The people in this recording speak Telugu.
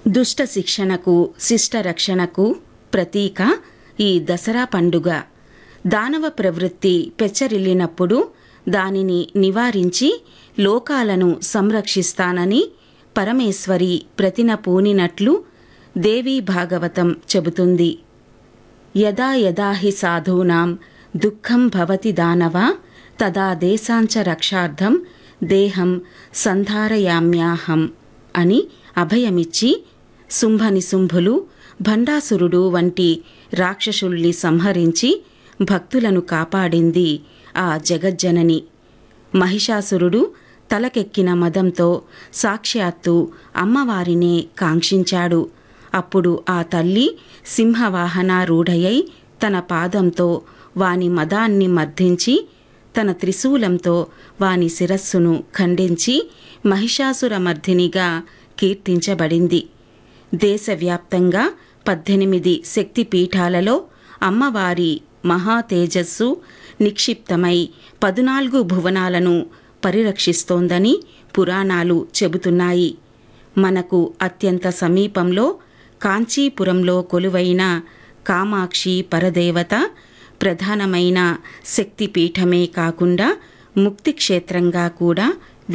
దుష్ట శిక్షణకు శిష్ట రక్షణకు ప్రతీక ఈ దసరా పండుగ దానవ ప్రవృత్తి పెచ్చరిల్లినప్పుడు దానిని నివారించి లోకాలను సంరక్షిస్తానని పరమేశ్వరి ప్రతిన పూనినట్లు దేవీ భాగవతం చెబుతుంది యదా యదా హి సాధూనాం దుఃఖం భవతి దానవ తదా దేశాంచ రక్షార్థం దేహం సంధారయామ్యాహం అని అభయమిచ్చి శుంభనిశుంభులు భండాసురుడు వంటి రాక్షసుల్ని సంహరించి భక్తులను కాపాడింది ఆ జగజ్జనని మహిషాసురుడు తలకెక్కిన మదంతో సాక్షాత్తు అమ్మవారినే కాంక్షించాడు అప్పుడు ఆ తల్లి సింహవాహనారూఢయై తన పాదంతో వాని మదాన్ని మర్దించి తన త్రిశూలంతో వాని శిరస్సును ఖండించి మహిషాసురమర్దినిగా కీర్తించబడింది దేశవ్యాప్తంగా పద్దెనిమిది శక్తిపీఠాలలో అమ్మవారి మహా తేజస్సు నిక్షిప్తమై పదునాలుగు భువనాలను పరిరక్షిస్తోందని పురాణాలు చెబుతున్నాయి మనకు అత్యంత సమీపంలో కాంచీపురంలో కొలువైన కామాక్షి పరదేవత ప్రధానమైన శక్తిపీఠమే కాకుండా ముక్తి క్షేత్రంగా కూడా